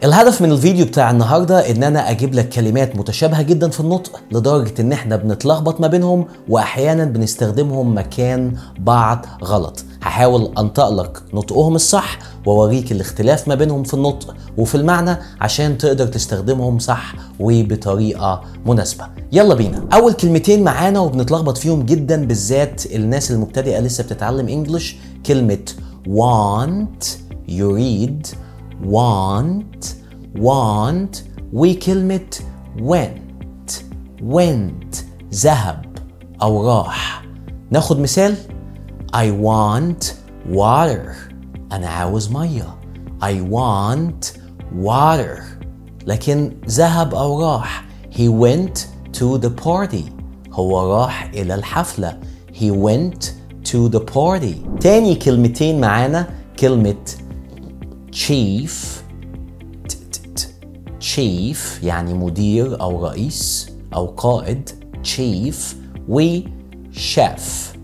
الهدف من الفيديو بتاع النهارده ان انا اجيب لك كلمات متشابهه جدا في النطق لدرجه ان احنا بنتلخبط ما بينهم واحيانا بنستخدمهم مكان بعض غلط هحاول انطق لك نطقهم الصح واوريك الاختلاف ما بينهم في النطق وفي المعنى عشان تقدر تستخدمهم صح وبطريقه مناسبه يلا بينا اول كلمتين معانا وبنتلخبط فيهم جدا بالذات الناس المبتدئه لسه بتتعلم انجلش كلمه want يريد want want وكلمة went went ذهب أو راح ناخد مثال I want water أنا عاوز مية I want water لكن ذهب أو راح he went to the party هو راح إلى الحفلة he went to the party تاني كلمتين معانا كلمة chief chief يعني مدير أو رئيس أو قائد chief وشيف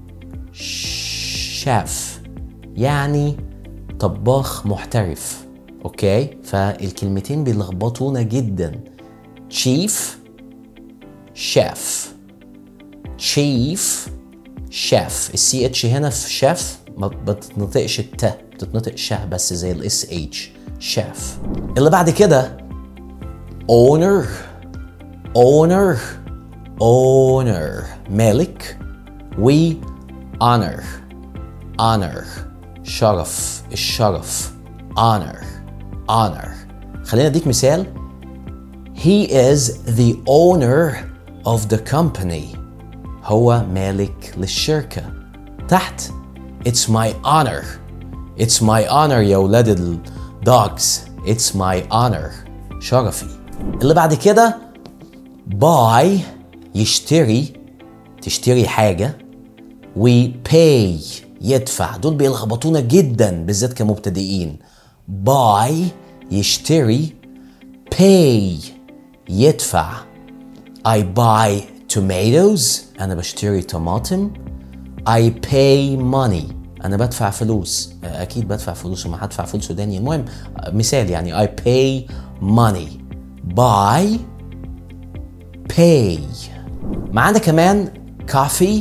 شيف يعني طباخ محترف اوكي فالكلمتين بيلخبطونا جدا chief شيف chief شيف السي اتش هنا في شيف ما بتتنطقش الت بتتنطق شه بس زي الاس اتش شيف اللي بعد كده owner owner owner مالك و honor honor شرف الشرف honor honor خلينا اديك مثال he is the owner of the company هو مالك للشركة تحت it's my honor it's my honor يا ولاد الدوجز it's my honor شرفي اللي بعد كده buy يشتري تشتري حاجة و pay يدفع دول بيلخبطونا جدا بالذات كمبتدئين buy يشتري pay يدفع I buy tomatoes أنا بشتري طماطم I pay money أنا بدفع فلوس أكيد بدفع فلوس وما هدفع فلوس سوداني المهم مثال يعني I pay money buy pay معانا كمان coffee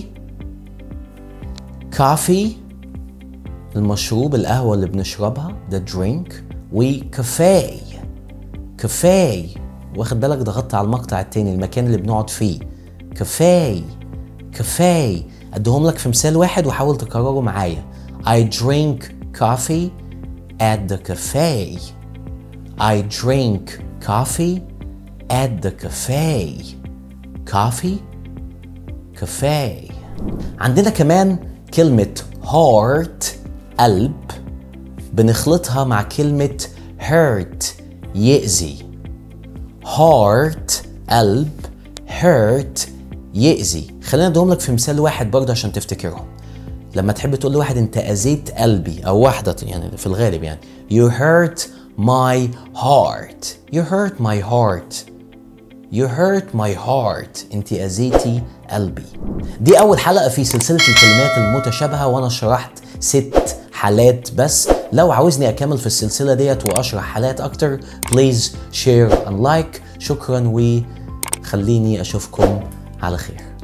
coffee المشروب القهوة اللي بنشربها ده drink وكافيه كافيه واخد بالك ضغطت على المقطع التاني المكان اللي بنقعد فيه كافيه كافيه اديهم لك في مثال واحد وحاول تكرره معايا I drink coffee at the cafe I drink coffee at the cafe coffee cafe عندنا كمان كلمة heart قلب بنخلطها مع كلمة hurt يأذي heart قلب hurt يأذي خلينا اديهم لك في مثال واحد برضه عشان تفتكرهم لما تحب تقول لواحد انت اذيت قلبي او واحدة يعني في الغالب يعني you hurt my heart you hurt my heart you hurt my heart انت اذيتي قلبي دي اول حلقة في سلسلة الكلمات المتشابهة وانا شرحت ست حالات بس لو عاوزني اكمل في السلسلة ديت واشرح حالات اكتر بليز شير اند لايك شكرا وخليني اشوفكم على خير